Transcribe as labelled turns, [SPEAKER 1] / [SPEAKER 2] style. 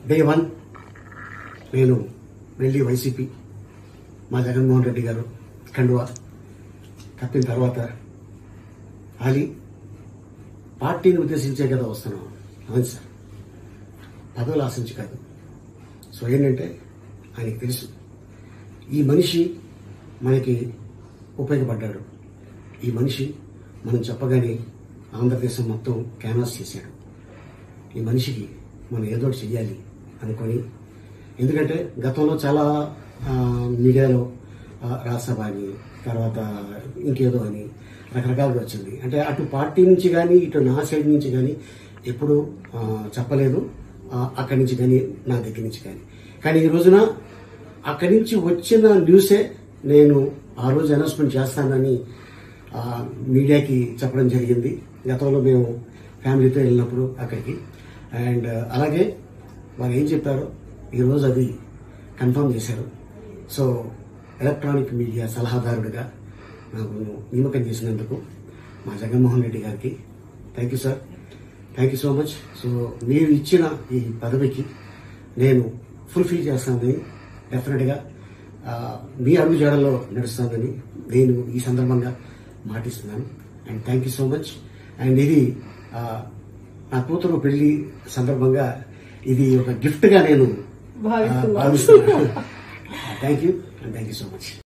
[SPEAKER 1] day one నేను వెళ్ళి YCP మా జగన్మోహన్ రెడ్డి గారు కండువా కప్పిన తర్వాత ఆలి పార్టీని ఉద్దేశించే కదా వస్తున్నాం అవును సార్ పదవులు ఆశించి కాదు సో ఏంటంటే ఆయనకి తెలుసు ఈ మనిషి మనకి ఉపయోగపడ్డాడు ఈ మనిషి మనం చెప్పగానే ఆంధ్రదేశం మొత్తం క్యాన్వాస్ చేశాడు ఈ మనిషికి మనం ఏదో ఒకటి చెయ్యాలి అనుకొని ఎందుకంటే గతంలో చాలా ఆ, మీడియాలో ఆ, రాజ్యసభ అని తర్వాత ఇంకేదో అని రకరకాలుగా వచ్చింది అంటే అటు పార్టీ నుంచి కానీ ఇటు నా సైడ్ నుంచి కానీ ఎప్పుడు ఆ, చెప్పలేదు ఆ, అక్కడి నుంచి కానీ నా దగ్గర నుంచి కానీ కానీ ఈ రోజున అక్కడి నుంచి వచ్చిన న్యూసే నేను ఆ రోజు అనౌన్స్మెంట్ చేస్తానని ఆ, మీడియాకి చెప్పడం జరిగింది గతంలో మేము ఫ్యామిలీతో వెళ్ళినప్పుడు అక్కడికి అండ్ అలాగే వారు ఏం చెప్పారో ఈరోజు అది కన్ఫర్మ్ చేశారు సో ఎలక్ట్రానిక్ మీడియా సలహాదారుడిగా నాకు నియామకం చేసినందుకు మా జగన్మోహన్ రెడ్డి గారికి thank you sir thank you so much so మీరు ఇచ్చిన ఈ పదవికి నేను ఫుల్ఫిల్ చేస్తానని డెఫినెట్గా ఆ, మీ అడుగు జాడల్లో నడుస్తానని నేను ఈ సందర్భంగా మాటిస్తున్నాను and thank you so much and ఇది ఆ, నా కూతురు పెళ్లి సందర్భంగా ఇది ఒక గిఫ్ట్గా నేను ఆ,
[SPEAKER 2] భావిస్తున్నాను
[SPEAKER 1] భావిస్తున్నాను thank you and thank you so much